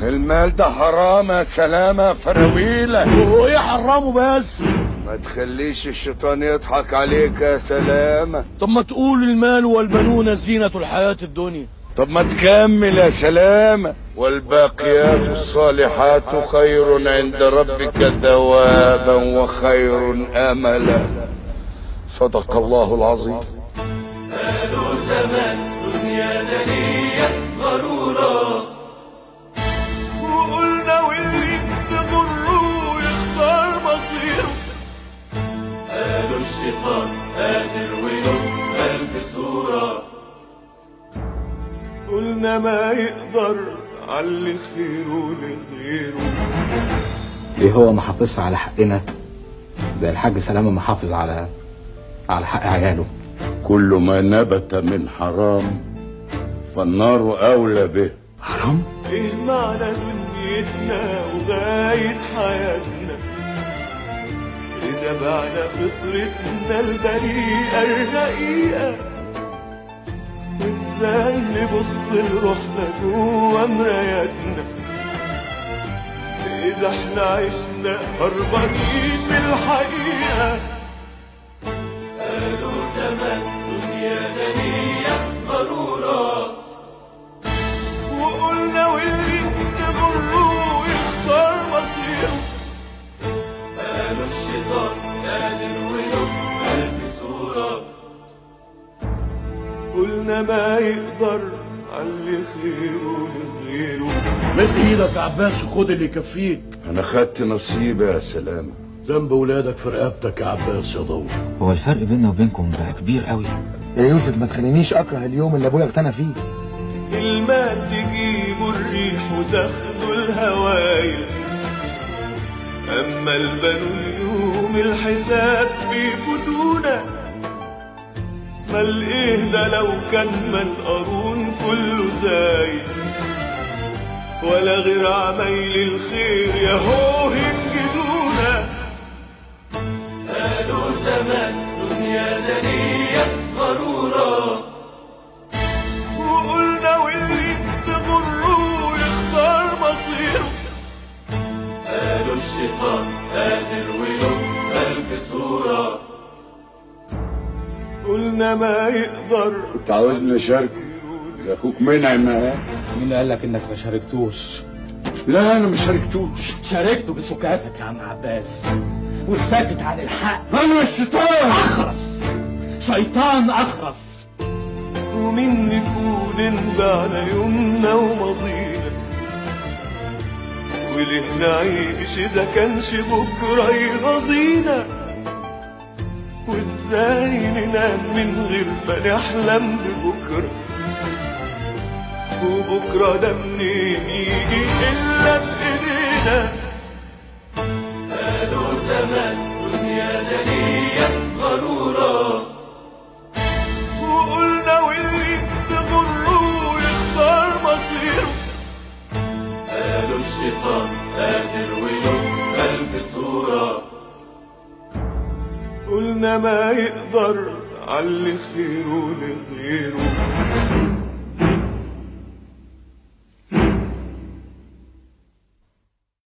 المال ده حرام يا سلامة فراويلة هو ايه حرامه بس ما تخليش الشيطان يضحك عليك يا سلامة طب ما تقول المال والبنون زينة الحياة الدنيا طب ما تكمل يا سلامة والباقيات الصالحات خير عند ربك ثوابا وخير املا صدق الله العظيم قالوا زمان دنيا دنيا غرورة وقلنا واللي تضره يخسر مصيره قالوا الشيطان قادر وله ألف صورة قلنا ما يقدر علي خيره لغيره ليه هو محافظ على حقنا زي الحاج سلامة محافظ على على حق عياله كل ما نبت من حرام فالنار اولى به حرام ايه معنى دنيتنا وغاية حياتنا إذا بعنا فطرتنا البريئة الرقيقة ازاي نبص لروحنا جوا مراياتنا إذا احنا عشنا هربانين من الحقيقة قالوا زمان دنيا دنيا غرورة وقلنا واللي تضره يخسر مصيره قالوا الشيطان قادر وله ألف صورة قلنا ما يقدر علي خيره لغيره مد ايدك يا عباس وخد اللي يكفيك انا خدت نصيبي يا سلامة ذنب ولادك في رقبتك يا عباس يا ضوء هو الفرق بيننا وبينكم بقى كبير قوي يا يوسف ما تخلينيش اكره اليوم اللي ابويا اغتنى فيه المال تجيبه الريح وتاخده الهوايل أما البنون يوم الحساب بيفوتونا مال ايه ده لو كان مال قارون كله زايد ولا غير عمايل الخير ياهو ينجدونا قالوا زمان دنيا دنيا غرورة وقلنا واللي تضره يخسر مصيره قالوا الشيطان قادر وله ألف صورة قلنا ما يقدر كنت عاوزني اشاركه ده اخوك منعم ها؟ مين قال لك انك ما شاركتوش لا انا ما شاركتوش شاركته بسكاتك يا عم عباس والساكت عن الحق انا الشيطان اخرس شيطان اخرس ومين نكون انبعنا يومنا وماضينا وليه نعيش اذا كانش بكره يرضينا وازاي ننام من غير ما نحلم ببكره وبكره ده منين يجي الا بايدينا قالوا زمان دنيا دنيا غروره وقلنا واللي تضره يخسر مصيره قالوا الشيطان قادر وله ألف صورة قلنا ما يقدر علي خيره لغيره